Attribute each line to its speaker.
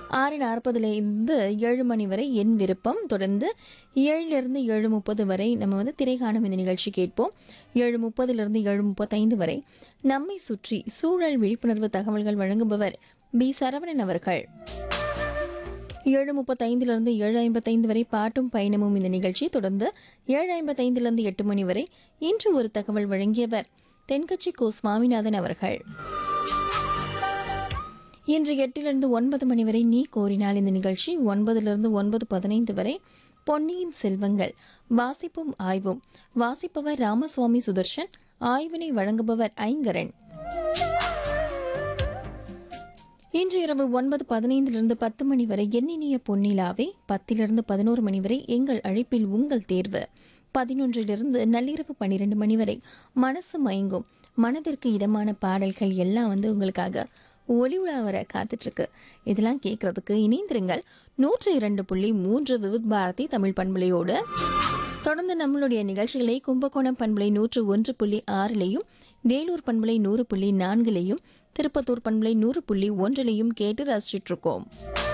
Speaker 1: ஆறு நாற்பதுலேருந்து ஏழு மணி வரை என் விருப்பம் தொடர்ந்து ஏழுலேருந்து ஏழு முப்பது வரை நம்ம வந்து திரைகாணும் இந்த நிகழ்ச்சி கேட்போம் ஏழு முப்பதுலேருந்து ஏழு முப்பத்தைந்து வரை நம்மை சுற்றி சூழல் விழிப்புணர்வு தகவல்கள் வழங்குபவர் பி சரவணன் அவர்கள் ஏழு முப்பத்தைந்திலிருந்து ஏழு ஐம்பத்தைந்து வரை பாட்டும் பயணமும் இந்த நிகழ்ச்சி தொடர்ந்து ஏழு ஐம்பத்தைந்திலிருந்து எட்டு மணி வரை இன்று ஒரு தகவல் வழங்கியவர் தென்கட்சி கோ சுவாமிநாதன் அவர்கள் இன்று எட்டிலிருந்து ஒன்பது மணி வரை நீ கோரினால் இந்த நிகழ்ச்சி ஒன்பதிலிருந்து ஒன்பது பதினைந்து வரை பொன்னியின் செல்வங்கள் வாசிப்பும் ஆய்வும் வாசிப்பவர் ராமசுவாமி சுதர்ஷன் ஆய்வினை வழங்குபவர் ஐங்கரன் இன்று இரவு ஒன்பது பதினைந்திலிருந்து பத்து மணி வரை எண்ணினிய பொன்னிலாவே பத்திலிருந்து பதினோரு மணி வரை எங்கள் அழைப்பில் உங்கள் தேர்வு பதினொன்றிலிருந்து நள்ளிரவு பன்னிரெண்டு மணி வரை மனசு மயங்கும் மனதிற்கு இதமான பாடல்கள் எல்லாம் வந்து உங்களுக்காக ஒளி உலா வர காத்துட்ருக்கு இதெல்லாம் கேட்கறதுக்கு இணைந்திருங்கள் நூற்று இரண்டு புள்ளி மூன்று விவித் பாரதி தமிழ் பண்பலையோடு தொடர்ந்து நம்மளுடைய நிகழ்ச்சிகளை கும்பகோணம் பண்பலை நூற்று ஒன்று புள்ளி ஆறிலையும் வேலூர் பண்பலை நூறு புள்ளி நான்கிலையும் திருப்பத்தூர் பண்பலை நூறு புள்ளி ஒன்றிலையும் கேட்டு ரசிச்சிட்டு இருக்கோம்